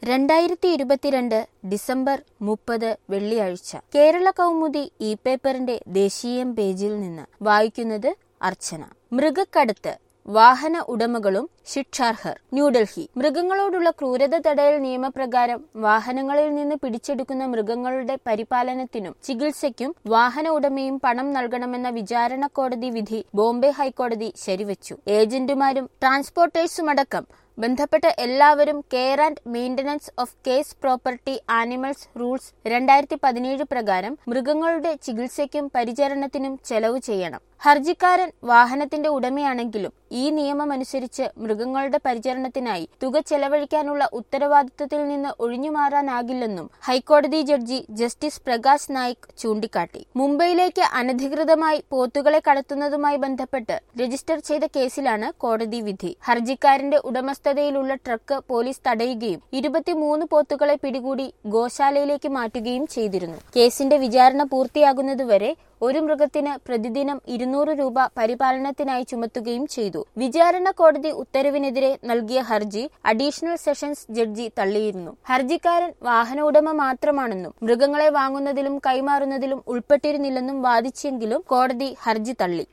രണ്ടായിരത്തി ഇരുപത്തിരണ്ട് ഡിസംബർ മുപ്പത് വെള്ളിയാഴ്ച കേരള കൗമുദി ഇ പേപ്പറിന്റെ ദേശീയം പേജിൽ നിന്ന് വായിക്കുന്നത് അർച്ചന മൃഗക്കടത്ത് വാഹന ഉടമകളും ശിക്ഷാർഹർ ന്യൂഡൽഹി മൃഗങ്ങളോടുള്ള ക്രൂരത തടയൽ നിയമപ്രകാരം വാഹനങ്ങളിൽ നിന്ന് പിടിച്ചെടുക്കുന്ന മൃഗങ്ങളുടെ പരിപാലനത്തിനും ചികിത്സയ്ക്കും വാഹന ഉടമയും പണം നൽകണമെന്ന വിചാരണ കോടതി വിധി ബോംബെ ഹൈക്കോടതി ശരിവച്ചു ഏജന്റുമാരും ട്രാൻസ്പോർട്ടേഴ്സുമടക്കം ബന്ധപ്പെട്ട എല്ലാവരും care and maintenance of case property animals rules രണ്ടായിരത്തി പതിനേഴ് പ്രകാരം മൃഗങ്ങളുടെ ചികിത്സയ്ക്കും പരിചരണത്തിനും ചെലവ് ചെയ്യണം ഹർജിക്കാരൻ വാഹനത്തിന്റെ ഉടമയാണെങ്കിലും ഈ നിയമമനുസരിച്ച് മൃഗങ്ങളുടെ പരിചരണത്തിനായി തുക ചെലവഴിക്കാനുള്ള ഉത്തരവാദിത്തത്തിൽ നിന്ന് ഒഴിഞ്ഞുമാറാനാകില്ലെന്നും ഹൈക്കോടതി ജഡ്ജി ജസ്റ്റിസ് പ്രകാശ് നായിക് ചൂണ്ടിക്കാട്ടി മുംബൈയിലേക്ക് അനധികൃതമായി പോത്തുകളെ കടത്തുന്നതുമായി ബന്ധപ്പെട്ട് രജിസ്റ്റർ ചെയ്ത കേസിലാണ് കോടതി വിധി ഹർജിക്കാരന്റെ ഉടമസ്ഥതയിലുള്ള ട്രക്ക് പോലീസ് തടയുകയും ഇരുപത്തിമൂന്ന് പോത്തുകളെ പിടികൂടി ഗോശാലയിലേക്ക് മാറ്റുകയും ചെയ്തിരുന്നു കേസിന്റെ വിചാരണ പൂർത്തിയാകുന്നതുവരെ ഒരു മൃഗത്തിന് പ്രതിദിനം ഇരുന്നൂറ് രൂപ പരിപാലനത്തിനായി ചുമത്തുകയും ചെയ്തു വിചാരണ കോടതി ഉത്തരവിനെതിരെ നൽകിയ ഹർജി അഡീഷണൽ സെഷൻസ് ജഡ്ജി തള്ളിയിരുന്നു ഹർജിക്കാരൻ വാഹന ഉടമ മാത്രമാണെന്നും മൃഗങ്ങളെ വാങ്ങുന്നതിലും കൈമാറുന്നതിലും ഉൾപ്പെട്ടിരുന്നില്ലെന്നും വാദിച്ചെങ്കിലും കോടതി ഹർജി തള്ളി